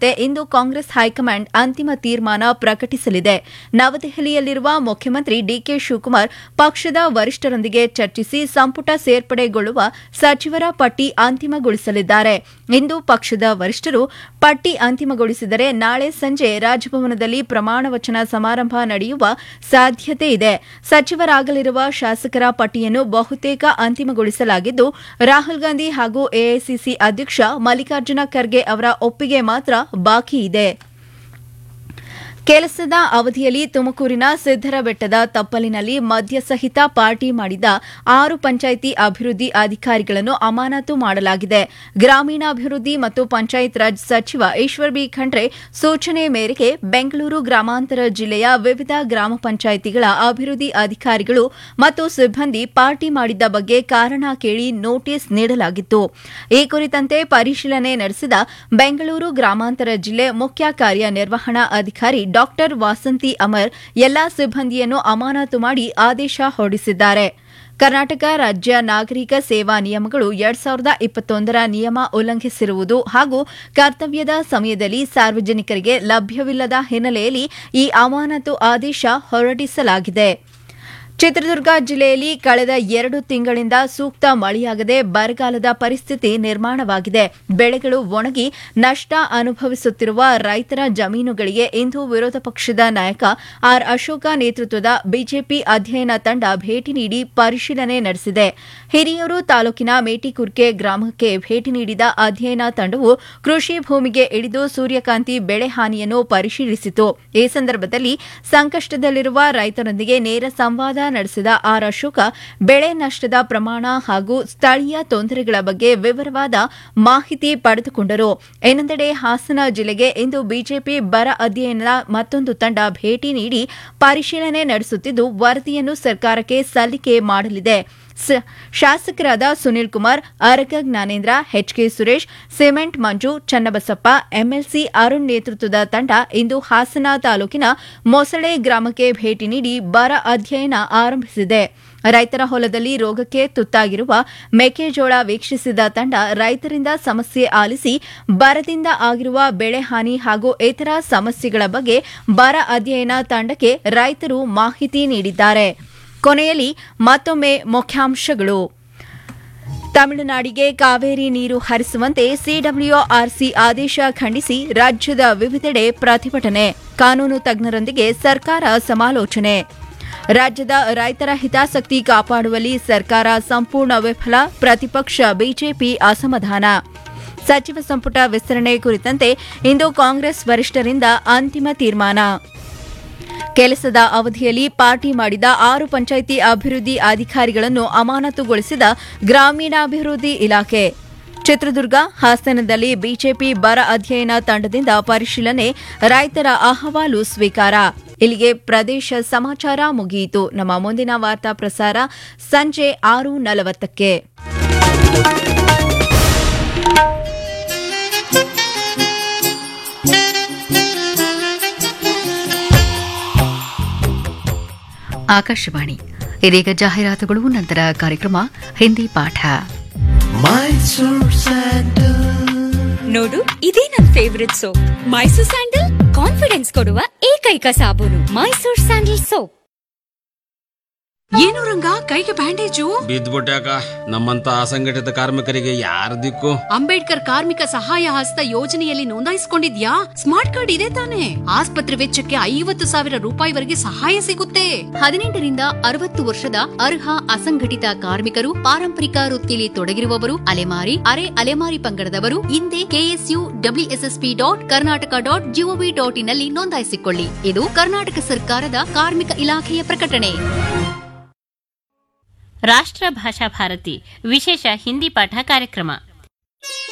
ಕುರಿತಂತೆ ಇಂದು ಕಾಂಗ್ರೆಸ್ ಹೈಕಮಾಂಡ್ ಅಂತಿಮ ತೀರ್ಮಾನ ಪ್ರಕಟಿಸಲಿದೆ ನವದೆಹಲಿಯಲ್ಲಿರುವ ಮುಖ್ಯಮಂತ್ರಿ ಡಿಕೆ ಶಿವಕುಮಾರ್ ಪಕ್ಷದ ವರಿಷ್ಠರೊಂದಿಗೆ ಚರ್ಚಿಸಿ ಸಂಪುಟ ಸೇರ್ಪಡೆಗೊಳ್ಳುವ ಸಚಿವರ ಪಟ್ಟಿ ಅಂತಿಮಗೊಳಿಸಲಿದ್ದಾರೆ ಇಂದು ಪಕ್ಷದ ವರಿಷ್ಠರು ಪಟ್ಟಿ ಅಂತಿಮಗೊಳಿಸಿದರೆ ನಾಳೆ ಸಂಜೆ ರಾಜಭವನದಲ್ಲಿ ಪ್ರಮಾಣ ವಚನ ಸಮಾರಂಭ ನಡೆಯುವ ಸಾಧ್ಯತೆ ಇದೆ ಸಚಿವರಾಗಲಿರುವ ಶಾಸಕರ ಪಟ್ಟಿಯನ್ನು ಬಹುತೇಕ ಅಂತಿಮಗೊಳಿಸಲಾಗಿದ್ದು ರಾಹುಲ್ ಗಾಂಧಿ ಹಾಗೂ ಎಐಸಿಸಿ ಅಧ್ಯಕ್ಷ ಮಲ್ಲಿಕಾರ್ಜುನ ಖರ್ಗೆ ಅವರ ಒಪ್ಪಿಗೆ ಮಾತ್ರ ಬಾಕಿ ಇದೆ ಕೆಲಸದ ಅವಧಿಯಲ್ಲಿ ತುಮಕೂರಿನ ಸಿದ್ದರಬೆಟ್ಟದ ತಪ್ಪಲಿನಲ್ಲಿ ಮದ್ಯಸಹಿತ ಪಾರ್ಟಿ ಮಾಡಿದ ಆರು ಪಂಚಾಯಿತಿ ಅಭಿವೃದ್ಧಿ ಅಧಿಕಾರಿಗಳನ್ನು ಅಮಾನತು ಮಾಡಲಾಗಿದೆ ಗ್ರಾಮೀಣಾಭಿವೃದ್ಧಿ ಮತ್ತು ಪಂಚಾಯತ್ ರಾಜ್ ಸಚಿವ ಈಶ್ವರ್ ಬಿ ಖಂಡ್ರೆ ಸೂಚನೆ ಮೇರೆಗೆ ಬೆಂಗಳೂರು ಗ್ರಾಮಾಂತರ ಜಿಲ್ಲೆಯ ವಿವಿಧ ಗ್ರಾಮ ಪಂಚಾಯಿತಿಗಳ ಅಭಿವೃದ್ಧಿ ಅಧಿಕಾರಿಗಳು ಮತ್ತು ಸಿಬ್ಬಂದಿ ಪಾರ್ಟಿ ಮಾಡಿದ್ದ ಬಗ್ಗೆ ಕಾರಣ ಕೇಳಿ ನೋಟಿಸ್ ನೀಡಲಾಗಿತ್ತು ಈ ಕುರಿತಂತೆ ಪರಿಶೀಲನೆ ನಡೆಸಿದ ಬೆಂಗಳೂರು ಗ್ರಾಮಾಂತರ ಜಿಲ್ಲೆ ಮುಖ್ಯ ಕಾರ್ಯನಿರ್ವಹಣಾ ಅಧಿಕಾರಿ ಡಾಕ್ಟರ್ ವಾಸಂತಿ ಅಮರ್ ಎಲ್ಲಾ ಸಿಬ್ಬಂದಿಯನ್ನು ಅಮಾನತು ಮಾಡಿ ಆದೇಶ ಹೊರಡಿಸಿದ್ದಾರೆ ಕರ್ನಾಟಕ ರಾಜ್ಯ ನಾಗರಿಕ ಸೇವಾ ನಿಯಮಗಳು ಎರಡ್ ಸಾವಿರದ ಇಪ್ಪತ್ತೊಂದರ ನಿಯಮ ಉಲ್ಲಂಘಿಸಿರುವುದು ಹಾಗೂ ಕರ್ತವ್ಯದ ಸಮಯದಲ್ಲಿ ಸಾರ್ವಜನಿಕರಿಗೆ ಲಭ್ಯವಿಲ್ಲದ ಹಿನ್ನೆಲೆಯಲ್ಲಿ ಈ ಅಮಾನತು ಆದೇಶ ಹೊರಡಿಸಲಾಗಿದೆ ಚಿತ್ರದುರ್ಗ ಜಿಲ್ಲೆಯಲ್ಲಿ ಕಳೆದ ಎರಡು ತಿಂಗಳಿಂದ ಸೂಕ್ತ ಮಳೆಯಾಗದೆ ಬರಗಾಲದ ಪರಿಸ್ಥಿತಿ ನಿರ್ಮಾಣವಾಗಿದೆ ಬೆಳೆಗಳು ಒಣಗಿ ನಷ್ಟ ಅನುಭವಿಸುತ್ತಿರುವ ರೈತರ ಜಮೀನುಗಳಿಗೆ ಇಂದು ವಿರೋಧ ಪಕ್ಷದ ನಾಯಕ ಆರ್ ಅಶೋಕ ನೇತೃತ್ವದ ಬಿಜೆಪಿ ಅಧ್ಯಯನ ತಂಡ ಭೇಟಿ ನೀಡಿ ಪರಿಶೀಲನೆ ನಡೆಸಿದೆ ಹಿರಿಯೂರು ತಾಲೂಕಿನ ಮೇಟಿಕುರ್ಕೆ ಗ್ರಾಮಕ್ಕೆ ಭೇಟಿ ನೀಡಿದ ಅಧ್ಯಯನ ತಂಡವು ಕೃಷಿ ಭೂಮಿಗೆ ಇಳಿದು ಸೂರ್ಯಕಾಂತಿ ಬೆಳೆ ಹಾನಿಯನ್ನು ಪರಿಶೀಲಿಸಿತು ಈ ಸಂದರ್ಭದಲ್ಲಿ ಸಂಕಷ್ಟದಲ್ಲಿರುವ ರೈತರೊಂದಿಗೆ ನೇರ ಸಂವಾದ ನಡೆಸಿದ ಆರ್ ಅಶೋಕ ಬೆಳೆ ನಷ್ಟದ ಪ್ರಮಾಣ ಹಾಗೂ ಸ್ಥಳೀಯ ತೊಂದರೆಗಳ ಬಗ್ಗೆ ವಿವರವಾದ ಮಾಹಿತಿ ಪಡೆದುಕೊಂಡರು ಇನ್ನೊಂದೆಡೆ ಹಾಸನ ಜಿಲ್ಲೆಗೆ ಇಂದು ಬಿಜೆಪಿ ಬರ ಅಧ್ಯಯನದ ಮತ್ತೊಂದು ತಂಡ ಭೇಟಿ ನೀಡಿ ಪರಿಶೀಲನೆ ನಡೆಸುತ್ತಿದ್ದು ವರದಿಯನ್ನು ಸರ್ಕಾರಕ್ಕೆ ಸಲ್ಲಿಕೆ ಮಾಡಲಿದೆ ಶಾಸಕರಾದ Sunil Kumar Araga Jnanendra H K Suresh cement Manju Channabasappa MLC Arun ನೇತೃತ್ವದ ತಂಡ ಇಂದು ಹಾಸನ ತಾಲೂಕಿನ ಮೊಸಳೆ ಗ್ರಾಮಕ್ಕೆ ಭೇಟಿ ನೀಡಿ ಬರ ಅಧ್ಯಯನ ಆರಂಭಿಸಿದೆ ರೈತರ ಹೊಲದಲ್ಲಿ ರೋಗಕ್ಕೆ ತುತ್ತಾಗಿರುವ ಮೆಕ್ಕೆಜೋಳ ವೀಕ್ಷಿಸಿದ ತಂಡ ರೈತರಿಂದ ಸಮಸ್ಯೆ ಆಲಿಸಿ ಬರದಿಂದ ಆಗಿರುವ ಬೆಳೆ ಹಾನಿ ಹಾಗೂ ಇತರ ಸಮಸ್ಯೆಗಳ ಬಗ್ಗೆ ಬರ ಅಧ್ಯಯನ ತಂಡಕ್ಕೆ ರೈತರು ಮಾಹಿತಿ ನೀಡಿದ್ದಾರೆ ಕೊನೆಯಲ್ಲಿ ಮತ್ತೊಮ್ಮೆ ಮುಖ್ಯಾಂಶಗಳು ತಮಿಳುನಾಡಿಗೆ ಕಾವೇರಿ ನೀರು ಹರಿಸುವಂತೆ ಸಿಡಬ್ಲ್ಯೂಆರ್ಸಿ ಆದೇಶ ಖಂಡಿಸಿ ರಾಜ್ಯದ ವಿವಿಧೆಡೆ ಪ್ರತಿಭಟನೆ ಕಾನೂನು ತಜ್ಞರೊಂದಿಗೆ ಸರ್ಕಾರ ಸಮಾಲೋಚನೆ ರಾಜ್ಯದ ರೈತರ ಹಿತಾಸಕ್ತಿ ಕಾಪಾಡುವಲ್ಲಿ ಸರ್ಕಾರ ಸಂಪೂರ್ಣ ವಿಫಲ ಪ್ರತಿಪಕ್ಷ ಬಿಜೆಪಿ ಅಸಮಾಧಾನ ಸಚಿವ ಸಂಪುಟ ವಿಸ್ತರಣೆ ಕುರಿತಂತೆ ಇಂದು ಕಾಂಗ್ರೆಸ್ ವರಿಷ್ಠರಿಂದ ಅಂತಿಮ ತೀರ್ಮಾನ ಕೆಲಸದ ಅವಧಿಯಲ್ಲಿ ಪಾರ್ಟಿ ಮಾಡಿದ ಆರು ಪಂಚಾಯಿತಿ ಅಭಿವೃದ್ಧಿ ಅಧಿಕಾರಿಗಳನ್ನು ಅಮಾನತುಗೊಳಿಸಿದ ಗ್ರಾಮೀಣಾಭಿವೃದ್ಧಿ ಇಲಾಖೆ ಚಿತ್ರದುರ್ಗ ಹಾಸನದಲ್ಲಿ ಬಿಜೆಪಿ ಬರ ಅಧ್ಯಯನ ತಂಡದಿಂದ ಪರಿಶೀಲನೆ ರೈತರ ಅಹವಾಲು ಸ್ವೀಕಾರ ಇಲ್ಲಿಗೆ ಪ್ರದೇಶ ಸಮಾಚಾರ ಮುಗಿಯಿತು ನಮ್ಮ ಮುಂದಿನ ವಾರ್ತಾ ಪ್ರಸಾರ ಸಂಜೆ ಆರು ನಲವತ್ತಕ್ಕೆ ಆಕಾಶವಾಣಿ ಇದೀಗ ಜಾಹೀರಾತುಗಳು ನಂತರ ಕಾರ್ಯಕ್ರಮ ಹಿಂದಿ ಪಾಠ ನೋಡು ಇದೇ ನನ್ favourite soap Mysore sandal confidence ಕೊಡುವ ಏಕೈಕ ಸಾಬೂನು ಮೈಸೂರ್ ಸ್ಯಾಂಡಲ್ ಸೋಪ್ ಏನು ರಂಗ ಕೈಗೆ ಬ್ಯಾಂಡೇಜು ಬಿದ್ದ್ಬಿಟ್ಯಾಕ ನಮ್ಮಂತ ಅಸಂಘಟಿತ ಕಾರ್ಮಿಕರಿಗೆ ಯಾರ ದಿಕ್ಕು ಅಂಬೇಡ್ಕರ್ ಕಾರ್ಮಿಕ ಸಹಾಯ ಹಸ್ತ ಯೋಜನೆಯಲ್ಲಿ ನೋಂದಾಯಿಸಿಕೊಂಡಿದ್ಯಾ ಸ್ಮಾರ್ಟ್ ಕಾರ್ಡ್ ಇದೆ ತಾನೆ ಆಸ್ಪತ್ರೆ ವೆಚ್ಚಕ್ಕೆ ಐವತ್ತು ಸಾವಿರ ರೂಪಾಯಿವರೆಗೆ ಸಹಾಯ ಸಿಗುತ್ತೆ ಹದಿನೆಂಟರಿಂದ ಅರವತ್ತು ವರ್ಷದ ಅರ್ಹ ಅಸಂಘಟಿತ ಕಾರ್ಮಿಕರು ಪಾರಂಪರಿಕ ವೃತ್ತಿಯಲ್ಲಿ ತೊಡಗಿರುವವರು ಅಲೆಮಾರಿ ಅರೆ ಅಲೆಮಾರಿ ಪಂಗಡದವರು ಹಿಂದೆ KSU WSSP dot Karnataka dot GOV dot ಇನ್ನಲ್ಲಿ ನೋಂದಾಯಿಸಿಕೊಳ್ಳಿ ಇದು ಕರ್ನಾಟಕ ಸರ್ಕಾರದ ಕಾರ್ಮಿಕ ಇಲಾಖೆಯ ಪ್ರಕಟಣೆ ರಾಷ್ಟ್ರ ಭಾಷಾ ಭಾರತಿ ವಿಶೇಷ ಹಿಂದಿ ಪಾಠ ಕಾರ್ಯಕ್ರಮ